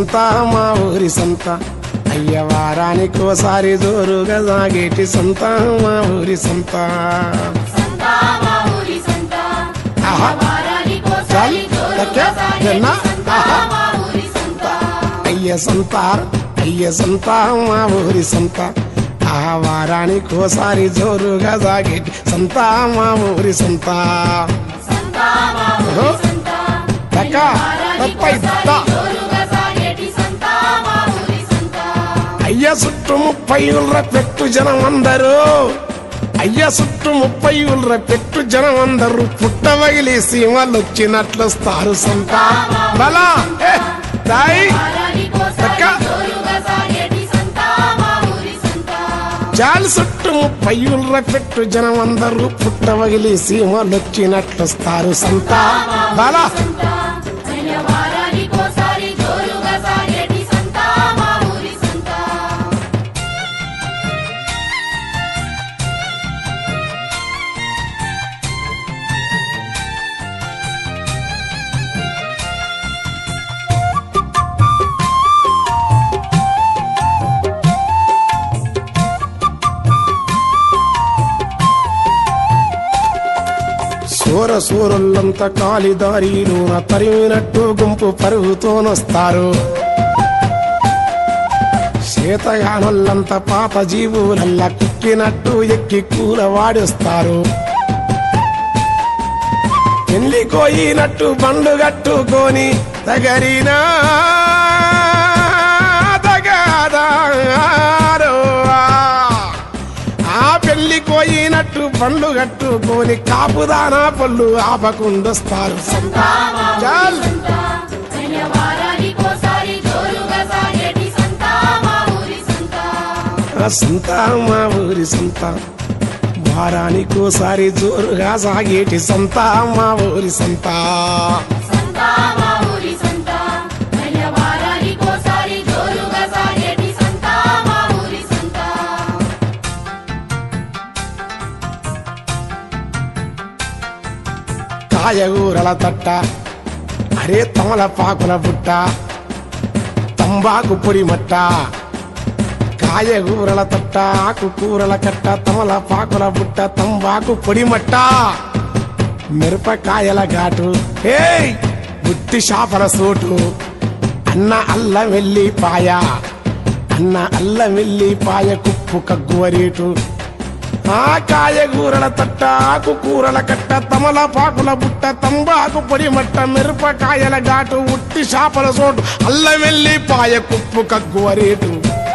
సంత మా ఊరి సంత అయ్య వారానికోసారి జోరుగా సాగేటి సంత మా ఊరి సంత సంతా మా ఊరి సంతా ఆహా. వారానికోసారి చల్, జోరుగా లెక్క, సాగేటి జొన్న, సంతా ఆహా. మా ఊరి సంతా అయ్య సంత అయ్య సంత మా ఊరి సంత ఆ వారానికోసారి జోరుగా సాగేటి సంత మా ఊరి సంత సంతా మా ఊరి ఓహో. సంతా లెక్క, ముప్పై వారానికోసారి దా. జోరుగా సాగేటి సంతా మా ఊరి సంతా అయ్య చుట్టూ ముప్పై ఉల్ర పెట్టు జనం అందరూ అయ్య చుట్టూ ముప్పై ఉల్ర పెట్టు జనం అందరూ పుట్టవగిలి సీమలు వచ్చినట్లు స్తారు సంత బలా ఏ, దాయి వారానికోసారి లెక్క. జోరుగా సాగేటి సంతా మా ఊరి సంతా చాలు చుట్టూ ముప్పై ఉల్ర పెట్టు జనం అందరూ పుట్టవగిలి సీమలు వచ్చినట్లు స్తారు సంత బలా సంతా వారానికోసారి జోరుగా సాగేటి సంతా మా ఊరి సంతా సూర సూరులంతా కాలిదారిలోన తరిమినట్టు గుంపు పరుగుతోనొస్తారు శీతగానులంతా పాత జీవులల్లా కుక్కినట్టు ఎక్కి కూర వాడిస్తారు పెళ్లి కోయినట్టు బండు కట్టుకొని తగరినా తగదారో. ఆ పెళ్లి కోయినట్టు పండ్లు కట్టుకొని కాపుదానా పళ్ళు ఆపకుండొస్తారు చాల్ వారానికోసారి జోరుగా సాగేటి సంతా మా ఊరి సంతా ఆ సంత మా ఊరి సంత వారానికోసారి జోరుగా సాగేటి సంత మా ఊరి సంత సంతా మా ఊరి సంతా వారానికోసారి జోరుగా సాగేటి సంతా మా ఊరి సంతా కాయగూరల తట్ట అరే తమలపాకుల బుట్ట తంబాకు పొడి మట్ట కాయగూరల తట్ట ఆకుకూరల కట్ట తమలపాకుల బుట్ట తంబాకు పొడి మట్ట మిరపకాయల ఘాటు హే బుట్టి షాపల సోటు అన్న అల్ల వెల్లిపాయ అన్న అల్ల వెల్లిపాయ కుప్పు కగ్గువరేటు ఆ కాయగూరల తట్ట ఆకుకూరల కట్ట తమలపాకుల బుట్ట తంబాకు పొడి మట్ట మిరపకాయల ఘాటు ఉట్టి చేపల చోటు అల్లం వెల్లిపాయ కుప్పు కగ్గువ రేటు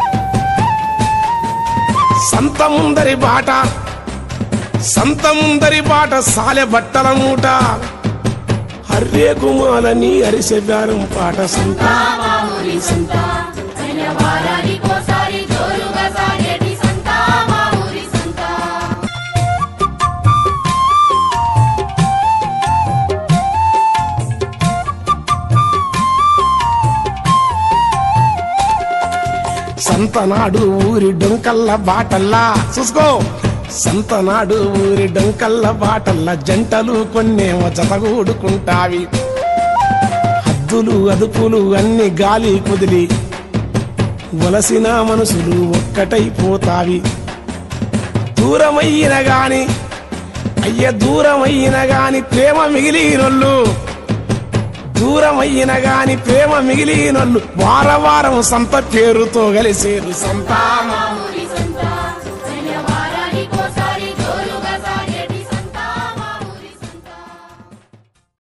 సంత ముందరి బాట సంత ముందరి బాట సాలె బట్టల మూట హర్రే కుమాలని అరిసె బేరం పాట సంత మా ఊరి సంతా వారానికోసారి జోరుగా సాగేటి సంతా మా ఊరి సంతా సంతనాడు ఊరి డొంకల్ల బాటల్లా చూసుకో సంతనాడు ఊరి డొంకల్ల బాటల్లా జంటలు కొన్నేమో జతగూడుకుంటావి హద్దులు అదుపులు అన్ని గాలి కుదిలి వలసిన మనసులు ఒక్కటైపోతావి దూరమయ్యిన గాని అయ్య దూరమయ్యిన గాని ప్రేమ మిగిలినొల్లు దూరమయ్యిన గాని ప్రేమ మిగిలినొల్లు వార వారం సంత పేరుతో కలిసేరు సంతానం మా ఊరి